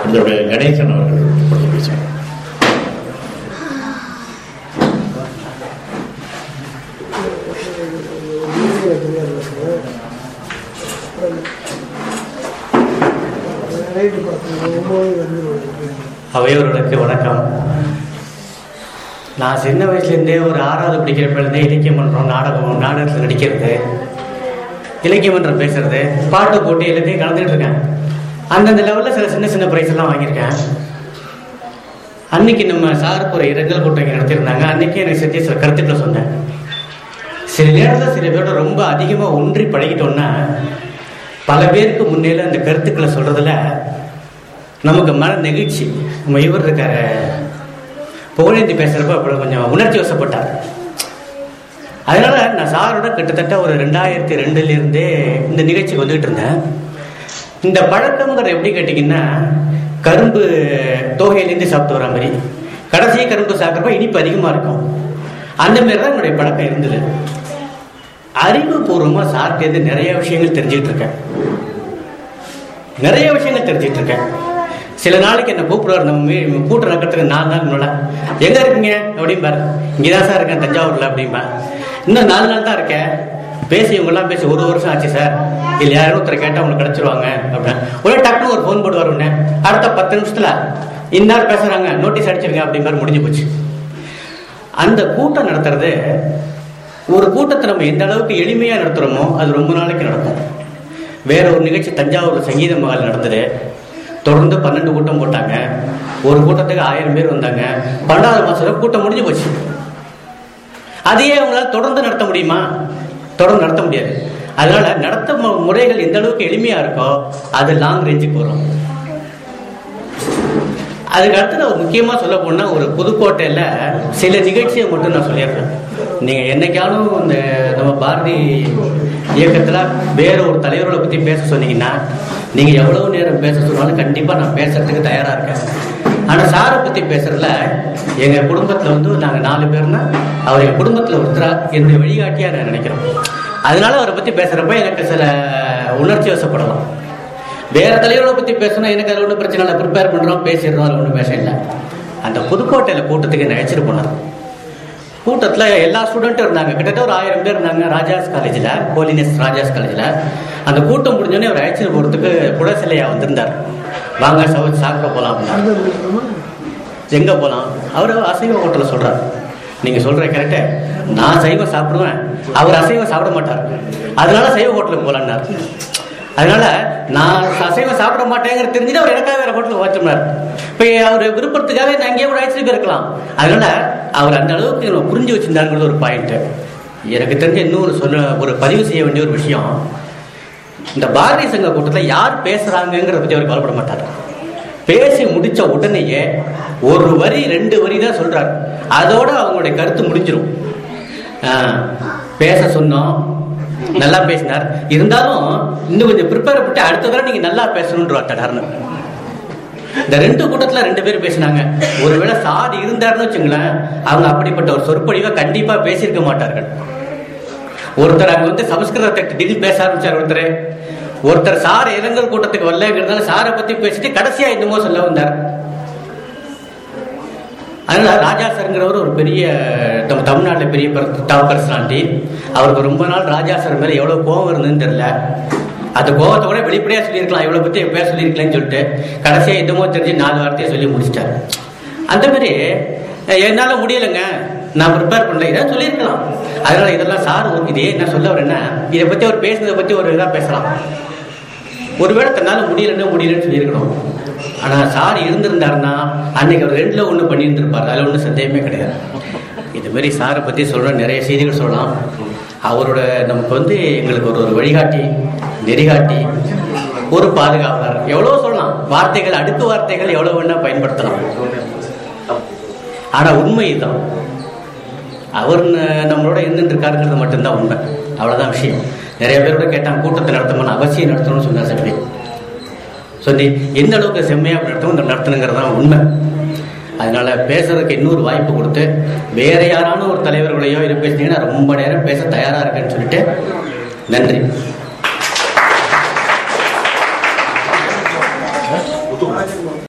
எங்களுடைய கணேசன் அவர்கள் இப்பொழுது பேசுவார் அவையோர்களுக்கு வணக்கம் நான் சின்ன வயசுலேருந்தே ஒரு ஆறாவது படிக்கிறப்பிலேருந்தே இலக்கிய மன்றம் நாடகம் நாடகத்தில் நடிக்கிறது இலக்கிய மன்றம் பேசுறது பாட்டு போட்டி எல்லாத்தையும் கலந்துட்டு இருக்கேன் அந்தந்த லெவலில் சில சின்ன சின்ன ப்ரைஸ் எல்லாம் வாங்கியிருக்கேன் அன்னைக்கு நம்ம சாருக்கு ஒரு இரங்கல் கூட்டம் இங்கே நடத்தியிருந்தாங்க அன்னைக்கு எனக்கு செஞ்ச சில கருத்துக்களை சொன்னேன் சில நேரத்தில் சில பேரோட ரொம்ப அதிகமாக ஒன்றி பழகிட்டோம்னா பல பேருக்கு முன்னேல அந்த கருத்துக்களை சொல்றதுல நமக்கு மன நெகிழ்ச்சி நம்ம இவர் இருக்காரு புகழேந்தி பேசுறப்ப அப்படி கொஞ்சம் உணர்ச்சி வசப்பட்டார் அதனால நான் சாரோட கிட்டத்தட்ட ஒரு ரெண்டாயிரத்தி ரெண்டுல இருந்தே இந்த நிகழ்ச்சிக்கு வந்துகிட்டு இருந்தேன் இந்த பழக்கம்ங்கிற எப்படி கேட்டிங்கன்னா கரும்பு தோகையிலேருந்து சாப்பிட்டு வர மாதிரி கடைசி கரும்பு சாப்பிட்றப்ப இனிப்பு அதிகமாக இருக்கும் அந்த மாதிரி தான் என்னுடைய பழக்கம் இருந்தது அறிவுபூர்வமாக சார்ட்டேருந்து நிறைய விஷயங்கள் தெரிஞ்சுக்கிட்டு இருக்கேன் நிறைய விஷயங்கள் தெரிஞ்சுட்டு இருக்கேன் சில நாளைக்கு என்ன கூப்பிடுவார் நம்ம மீ- கூட்டம் நடக்கிறதுக்கு நாலு நாள் முன்னால எங்க இருக்கீங்க அப்படிம்பாரு இங்கதான் சார் இருக்கேன் தஞ்சாவூர்ல அப்படிம்பா இன்னும் நாலு நாள் தான் இருக்கேன் பேசி இவங்கெல்லாம் பேசி ஒரு வருஷம் ஆச்சு சார் இல்ல யாரும் ஒருத்தரை கேட்டா உங்களுக்கு கிடைச்சிருவாங்க அப்படின்னு உடனே டக்குனு ஒரு ஃபோன் போடுவார் உடனே அடுத்த பத்து நிமிஷத்துல இன்னார் பேசுறாங்க நோட்டீஸ் அடிச்சிருங்க அப்படிம்பாரு முடிஞ்சு போச்சு அந்த கூட்டம் நடத்துறது ஒரு கூட்டத்தை நம்ம எந்த அளவுக்கு எளிமையா நடத்துறோமோ அது ரொம்ப நாளைக்கு நடக்கும் வேற ஒரு நிகழ்ச்சி தஞ்சாவூர்ல சங்கீத மகால் நடந்தது தொடர்ந்து பன்னெண்டு கூட்டம் போட்டாங்க ஒரு கூட்டத்துக்கு ஆயிரம் பேர் வந்தாங்க பன்னெண்டாவது மாசத்துல கூட்டம் முடிஞ்சு போச்சு அதையே அவங்களால தொடர்ந்து நடத்த முடியுமா தொடர்ந்து நடத்த முடியாது அதனால நடத்த மு- முறைகள் எந்த அளவுக்கு எளிமையா இருக்கோ அது லாங் ரேஞ்சுக்கு வரும் அதுக்கு அடுத்து ஒரு முக்கியமா சொல்ல போனா ஒரு புதுக்கோட்டையில சில நிகழ்ச்சியை மட்டும் நான் சொல்லிடுறேன் நீங்க என்னைக்காலும் இந்த நம்ம பாரதி இயக்கத்துல வேற ஒரு தலைவர்களை பத்தி பேச சொன்னீங்கன்னா நீங்க எவ்வளவு நேரம் பேச சொன்னாலும் கண்டிப்பா நான் பேசுறதுக்கு தயாரா இருக்கேன் ஆனா சாரை பத்தி பேசுறதுல எங்க குடும்பத்துல வந்து நாங்க நாலு பேர்னா அவர் எங்க குடும்பத்துல ஒருத்தரா என்னுடைய வழிகாட்டியா நான் நினைக்கிறேன் அதனால அவரை பத்தி பேசுறப்ப எனக்கு சில உணர்ச்சி வசப்படலாம் வேற தலைவர்களை பத்தி பேசணும் எனக்கு அதில் ஒன்றும் பிரச்சனை இல்லை ப்ரிப்பேர் பண்றோம் பேசிடுறோம் அதில் ஒன்றும் பேச இல்லை அந்த புதுக்கோட்டையில கூட்டத்துக்கு நினைச்சிட்டு போனார் கூட்டத்தில் எல்லா ஸ்டூடெண்ட்டும் இருந்தாங்க கிட்டத்தட்ட ஒரு ஆயிரம் பேர் இருந்தாங்க ராஜாஸ் காலேஜில் ஹோலினஸ் ராஜாஸ் காலேஜில் அந்த கூட்டம் முடிஞ்சோடனே அவர் அழைச்சிட்டு போகிறதுக்கு குடசிலையா வந்திருந்தார் வாங்க சவ சாப்பிட போகலாம் அப்படின்னா எங்க போலாம் அவர் அசைவ ஹோட்டல்ல சொல்றாரு நீங்க சொல்ற கரெக்டு நான் சைவம் சாப்பிடுவேன் அவர் அசைவம் சாப்பிட மாட்டார் அதனால சைவ ஹோட்டலுக்கு போலான்னார் அதனால நான் அசைவம் சாப்பிட மாட்டேங்கிற தெரிஞ்சுட்டு அவர் எனக்காக வேற ஹோட்டலுக்கு வச்சிருந்தார் இப்போ அவர் விருப்பத்துக்காக நான் அங்கேயே கூட அழைச்சிட்டு போயிருக்கலாம் அதனால அவர் அந்த அளவுக்கு என்னை புரிஞ்சு வச்சிருந்தாருங்கிறது ஒரு பாயிண்ட் எனக்கு தெரிஞ்ச இன்னொரு சொல்ல ஒரு பதிவு செய்ய வேண்டிய ஒரு விஷயம் இந்த பாரதிய சங்க கூட்டத்தில் யார் பேசுறாங்கிறத பத்தி அவர் கவலைப்பட மாட்டார் பேசி முடிச்ச உடனேயே ஒரு வரி ரெண்டு வரி தான் சொல்றாரு அதோட அவங்களுடைய கருத்து முடிஞ்சிரும் ஆஹ், பேச சொன்னோம் நல்லா பேசினார் இருந்தாலும் இன்னும் கொஞ்சம் ப்ரிப்பேர் பண்ணிட்டு அடுத்த தடவை நீங்க நல்லா பேசணுன்ற தடார்னு இந்த ரெண்டு கூட்டத்துல ரெண்டு பேர் பேசினாங்க ஒருவேளை சார் இருந்தாருன்னு வச்சுங்களேன் அவங்க அப்படிப்பட்ட ஒரு சொற்பொழிவை கண்டிப்பா பேசியிருக்க மாட்டார்கள் ஒருத்தர் அங்க வந்து சமஸ்கிருதத்தை திடீர்னு பேச ஆரம்பிச்சார் ஒருத்தர் ஒருத்தர் சார் இளைஞர் கூட்டத்துக்கு வரலங்கிறதுனால சாரை பத்தி பேசிட்டு கடைசியா என்னமோ சொல்ல வந்தார் அதனால ராஜா சார்ங்கிறவர் ஒரு பெரிய நம்ம தமிழ்நாட்டில் பெரிய டாப் பர்சனாலிட்டி அவருக்கு ரொம்ப நாள் ராஜா சார் மேல எவ்வளவு கோவம் இருந்ததுன்னு தெரியல அந்த கோவத்தை கூட வெளிப்படையா சொல்லியிருக்கலாம் இவ்வளவு பத்தி பேர் சொல்லியிருக்கலன்னு சொல்லிட்டு கடைசியா என்னமோ தெரிஞ்சு நாலு வார்த்தையை சொல்லி முடிச்சிட்டாரு அந்த மாதிரி அஹ், என்னால முடியலைங்க நான் ப்ரிப்பேர் பண்ணல இதான் சொல்லியிருக்கலாம் அதனால இதெல்லாம் சார் ஒரு- இதே என்ன சொல்ல வரேன்னா இதை பத்தி அவர் பேசுனதை பத்தி ஒரு இதா பேசலாம் ஒருவேளை தன்னால முடியலன்னு முடியலன்னு சொல்லியிருக்கணும் ஆனா சார் இருந்திருந்தாருன்னா அன்னைக்கு அவர் ரெண்டுல ஒண்ணு பண்ணியிருந்திருப்பாரு அதுல ஒன்றும் சந்தேகமே கிடையாது இது மாதிரி சாரை பத்தி சொல்ற நிறைய செய்திகள் சொல்லலாம் அவரோட நமக்கு வந்து எங்களுக்கு ஒரு ஒரு வழிகாட்டி நெறிகாட்டி ஒரு பாதுகாவலர் எவ்வளவு சொல்லலாம் வார்த்தைகள் அடுக்கு வார்த்தைகள் எவ்வளவு வேணா பயன்படுத்தலாம் ஆனா உண்மை இதுதான் அவர் ந- நம்மளோட இருந்துட்டு இருக்காருங்கிறது மட்டும்தான் உண்மை அவ்வளவுதான் விஷயம் நிறைய பேரோட கேட்டாங்க கூட்டத்தை நடத்தணும்னு அவசியம் நடத்தணும்னு சொன்னார் செம்மி சொல்லி எந்த அளவுக்கு செம்மையா நடத்தணும் இந்த நடத்தணுங்கிறது தான் உண்மை அதனால பேசுறதுக்கு இன்னொரு வாய்ப்பு கொடுத்து வேற யாரான ஒரு தலைவர்களையோ இது பேசுனீங்கன்னா ரொம்ப நேரம் பேச தயாரா இருக்கேன்னு சொல்லிட்டு நன்றி